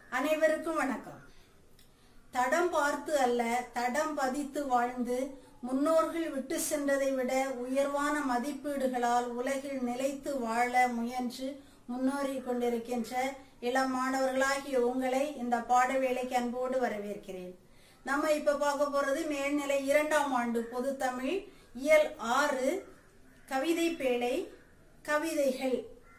அனைவருக்கும் வணக்கம் தடம் பார்த்து அல்ல தடம் பதித்து வாழ்ந்து முன்னோர்கள் விட்டு சென்றதை விட உயர்வான மதிப்பீடுகளால் உலகில் நிலைத்து வாழ முயன்று முன்னேறி கொண்டிருக்கின்ற இளம் மாணவர்களாகிய உங்களை இந்த பாட வேலைக்கு அன்போடு வரவேற்கிறேன் நம்ம இப்ப பார்க்க போறது மேல்நிலை இரண்டாம் ஆண்டு பொது தமிழ் இயல் ஆறு கவிதை பேழை கவிதைகள்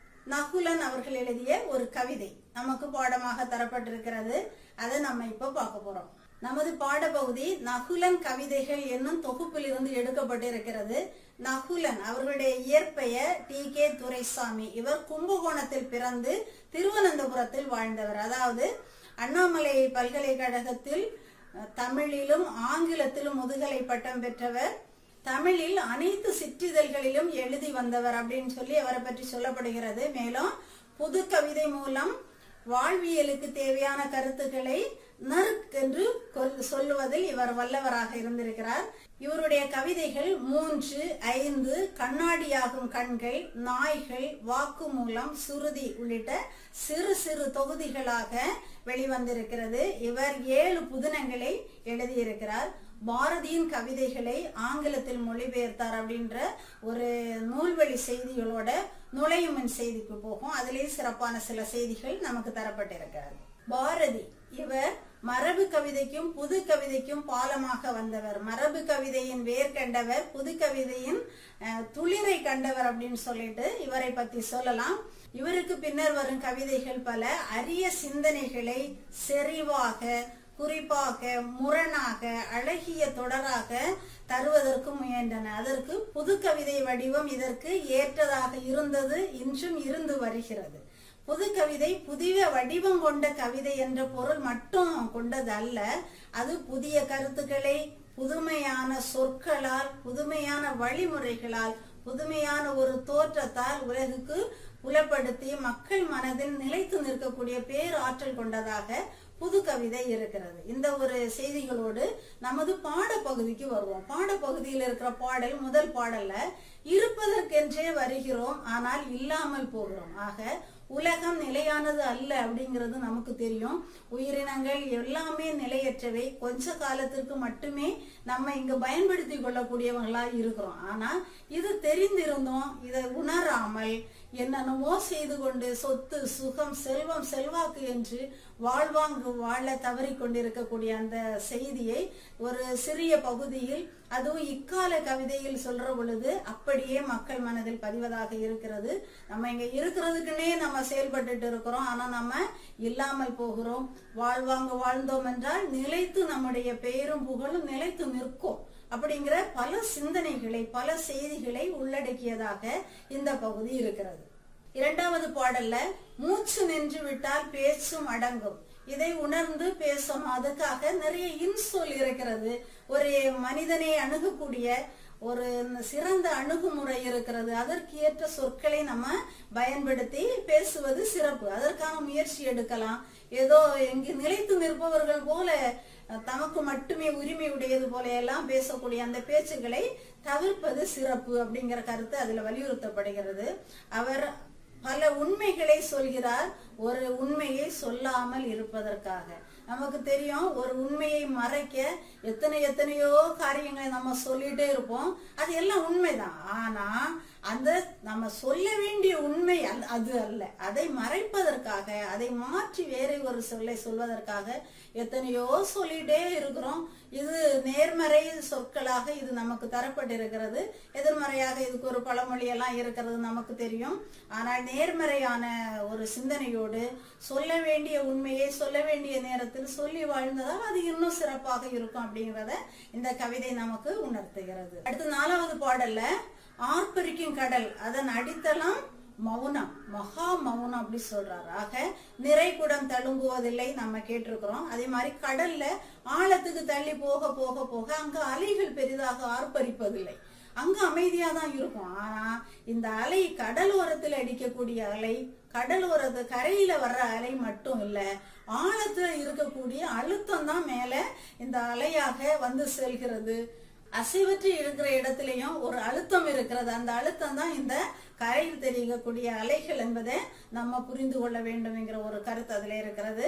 நகுலன் அவர்கள் எழுதிய ஒரு கவிதை நமக்கு பாடமாக தரப்பட்டிருக்கிறது அதை நம்ம இப்ப பார்க்க போறோம் நமது பாடப்பகுதி நகுலன் கவிதைகள் என்னும் தொகுப்பில் இருந்து எடுக்கப்பட்டிருக்கிறது நகுலன் அவர்களுடைய இயற்பெயர் டி கே துரைசாமி இவர் கும்பகோணத்தில் பிறந்து திருவனந்தபுரத்தில் வாழ்ந்தவர் அதாவது அண்ணாமலை பல்கலைக்கழகத்தில் அஹ், தமிழிலும் ஆங்கிலத்திலும் முதுகலை பட்டம் பெற்றவர் தமிழில் அனைத்து சிற்றிதழ்களிலும் எழுதி வந்தவர் அப்படின்னு சொல்லி அவரை பற்றி சொல்லப்படுகிறது மேலும் புது கவிதை மூலம் வாழ்வியலுக்கு தேவையான கருத்துக்களை நறுக் என்று கொல்- சொல்லுவதில் இவர் வல்லவராக இருந்திருக்கிறார் இவருடைய கவிதைகள் மூன்று ஐந்து கண்ணாடியாகும் கண்கள் நாய்கள் வாக்குமூலம் சுருதி உள்ளிட்ட சிறு சிறு தொகுதிகளாக வெளிவந்திருக்கிறது இவர் ஏழு புதினங்களை எழுதியிருக்கிறார் பாரதியின் கவிதைகளை ஆங்கிலத்தில் மொழிபெயர்த்தார் அப்படின்ற ஒரு நூல்வழி செய்திகளோட நுழையும் முன் செய்திக்கு போகும் அதிலே சிறப்பான சில செய்திகள் நமக்கு தரப்பட்டிருக்கிறது பாரதி இவர் மரபு கவிதைக்கும் புது கவிதைக்கும் பாலமாக வந்தவர் மரபு கவிதையின் வேர் கண்டவர் புது கவிதையின் அஹ், துளிரை கண்டவர் அப்படின்னு சொல்லிட்டு இவரை பத்தி சொல்லலாம் இவருக்கு பின்னர் வரும் கவிதைகள் பல அரிய சிந்தனைகளை செறிவாக குறிப்பாக முரணாக அழகிய தொடராக தருவதற்கு முயன்றன அதற்கு புது கவிதை வடிவம் இதற்கு ஏற்றதாக இருந்தது இன்றும் இருந்து வருகிறது புது கவிதை புதிய வடிவம் கொண்ட கவிதை என்ற பொருள் மட்டும் கொண்டது அல்ல அது புதிய கருத்துக்களை புதுமையான சொற்களால் புதுமையான வழிமுறைகளால் புதுமையான ஒரு தோற்றத்தால் உலகுக்கு புலப்படுத்தி மக்கள் மனதில் நிலைத்து நிற்கக்கூடிய பேராற்றல் கொண்டதாக புது கவிதை இருக்கிறது இந்த ஒரு செய்திகளோடு நமது பாடப்பகுதிக்கு வருவோம் பாடப்பகுதியில் இருக்கிற பாடல் முதல் பாடல்ல இருப்பதற்கென்றே வருகிறோம் ஆனால் இல்லாமல் போகிறோம் ஆக உலகம் நிலையானது அல்ல அப்படிங்கிறது நமக்கு தெரியும் உயிரினங்கள் எல்லாமே நிலையற்றவை கொஞ்ச காலத்திற்கு மட்டுமே நம்ம இங்க பயன்படுத்தி கொள்ளக்கூடியவங்களா இருக்கிறோம் ஆனா இது தெரிந்திருந்தோம் இதை உணராமல் என்னென்னமோ செய்து கொண்டு சொத்து சுகம் செல்வம் செல்வாக்கு என்று வாழ்வாங்கு வாழ தவறி கொண்டிருக்கக்கூடிய அந்த செய்தியை ஒரு சிறிய பகுதியில் அதுவும் இக்கால கவிதையில் சொல்ற பொழுது அப்படியே மக்கள் மனதில் பதிவதாக இருக்கிறது நம்ம இங்க இருக்கிறதுக்குன்னே நம்ம செயல்பட்டுட்டு இருக்கிறோம் ஆனா நம்ம இல்லாமல் போகிறோம் வாழ்வாங்க வாழ்ந்தோம் என்றால் நிலைத்து நம்முடைய பெயரும் புகழும் நிலைத்து நிற்கும் அப்படிங்கிற பல சிந்தனைகளை பல செய்திகளை உள்ளடக்கியதாக இந்த பகுதி இருக்கிறது இரண்டாவது பாடல்ல மூச்சு நின்று விட்டால் பேச்சும் அடங்கும் இதை உணர்ந்து பேசணும் அதுக்காக நிறைய இன்சொல் இருக்கிறது ஒரு மனிதனை அணுகக்கூடிய ஒரு சிறந்த அணுகுமுறை இருக்கிறது அதற்கு ஏற்ற சொற்களை நம்ம பயன்படுத்தி பேசுவது சிறப்பு அதற்கான முயற்சி எடுக்கலாம் ஏதோ எங்கு நிலைத்து நிற்பவர்கள் போல அஹ், தமக்கு மட்டுமே உரிமை உடையது போல எல்லாம் பேசக்கூடிய அந்த பேச்சுகளை தவிர்ப்பது சிறப்பு அப்படிங்கிற கருத்து அதுல வலியுறுத்தப்படுகிறது அவர் பல உண்மைகளை சொல்கிறார் ஒரு உண்மையை சொல்லாமல் இருப்பதற்காக நமக்கு தெரியும் ஒரு உண்மையை மறைக்க எத்தனை எத்தனையோ காரியங்களை நம்ம சொல்லிட்டே இருப்போம் அது எல்லாம் உண்மைதான் ஆனா அந்த நம்ம சொல்ல வேண்டிய உண்மை அல்ல- அது அல்ல அதை மறைப்பதற்காக அதை மாற்றி வேற ஒரு சொல்லை சொல்வதற்காக எத்தனையோ சொல்லிட்டே இருக்கிறோம் இது நேர்மறை சொற்களாக இது நமக்கு தரப்பட்டிருக்கிறது எதிர்மறையாக இதுக்கு ஒரு பழமொழி எல்லாம் இருக்கிறது நமக்கு தெரியும் ஆனால் நேர்மறையான ஒரு சிந்தனையோடு சொல்ல வேண்டிய உண்மையை சொல்ல வேண்டிய நேரத்தில் சொல்லி வாழ்ந்ததால் அது இன்னும் சிறப்பாக இருக்கும் அப்படிங்கறத இந்த கவிதை நமக்கு உணர்த்துகிறது அடுத்து நாலாவது பாடல்ல ஆர்ப்பரிக்கும் கடல் அதன் அடித்தளம் மௌனம் மகா மௌனம் அப்படி சொல்றாரு ஆக நிறைகுடம் தழும்புவதில்லை நம்ம கேட்டிருக்கிறோம் அதே மாதிரி கடல்ல ஆழத்துக்கு தள்ளி போக போக போக அங்க அலைகள் பெரிதாக ஆர்ப்பரிப்பதில்லை அங்க அமைதியா தான் இருக்கும் ஆனா இந்த அலை கடலோரத்தில் அடிக்கக்கூடிய அலை கடலோரத்து கரையில வர்ற அலை மட்டும் இல்ல ஆழத்துல இருக்கக்கூடிய அழுத்தம் தான் மேல இந்த அலையாக வந்து செல்கிறது அசைவற்று இருக்கிற இடத்துலயும் ஒரு அழுத்தம் இருக்கிறது அந்த அழுத்தம் தான் இந்த கரையில் தெரியக்கூடிய அலைகள் என்பதை நம்ம புரிந்து கொள்ள வேண்டும் என்கிற ஒரு கருத்து அதுல இருக்கிறது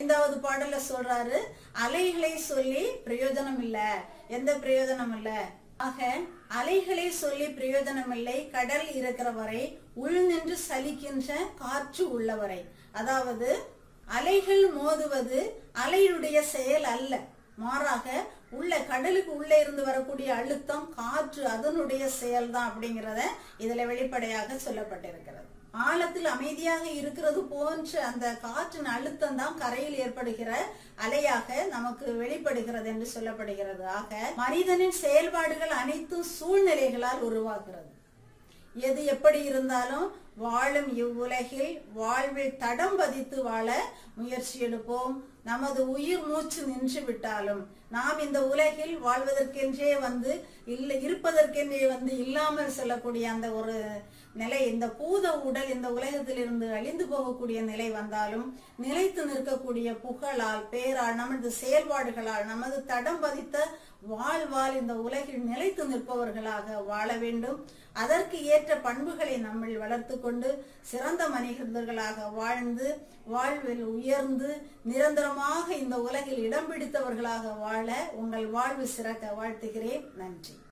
ஐந்தாவது பாடல்ல சொல்றாரு அலைகளை சொல்லி பிரயோஜனம் இல்ல எந்த பிரயோஜனம் இல்ல ஆக அலைகளை சொல்லி பிரயோஜனம் இல்லை கடல் இருக்கிற வரை உள் நின்று சலிக்கின்ற காற்று உள்ளவரை அதாவது அலைகள் மோதுவது அலையுடைய செயல் அல்ல மாறாக உள்ள கடலுக்கு உள்ளே இருந்து வரக்கூடிய அழுத்தம் காற்று அதனுடைய செயல்தான் அப்படிங்கிறத இதுல வெளிப்படையாக சொல்லப்பட்டிருக்கிறது ஆழத்தில் அமைதியாக இருக்கிறது போன்ற அந்த காற்றின் அழுத்தம் தான் கரையில் ஏற்படுகிற அலையாக நமக்கு வெளிப்படுகிறது என்று சொல்லப்படுகிறது ஆக மனிதனின் செயல்பாடுகள் அனைத்தும் சூழ்நிலைகளால் உருவாகிறது எது எப்படி இருந்தாலும் வாழும் இவ்வுலகில் வாழ்வில் தடம் பதித்து வாழ முயற்சி எடுப்போம் நமது உயிர் மூச்சு நின்று விட்டாலும் நாம் இந்த உலகில் வாழ்வதற்கென்றே வந்து இல்லை இருப்பதற்கென்றே வந்து இல்லாமல் செல்லக்கூடிய அந்த ஒரு நிலை இந்த பூத உடல் இந்த உலகத்திலிருந்து அழிந்து போகக்கூடிய நிலை வந்தாலும் நிலைத்து நிற்கக்கூடிய புகழால் பேரால் நமது செயல்பாடுகளால் நமது தடம் பதித்த வாழ்வால் இந்த உலகில் நிலைத்து நிற்பவர்களாக வாழ வேண்டும் அதற்கு ஏற்ற பண்புகளை நம்மில் வளர்த்து கொண்டு சிறந்த மனிதர்களாக வாழ்ந்து வாழ்வில் உயர்ந்து நிரந்தரமாக இந்த உலகில் இடம் பிடித்தவர்களாக வாழ உங்கள் வாழ்வு சிறக்க வாழ்த்துகிறேன் நன்றி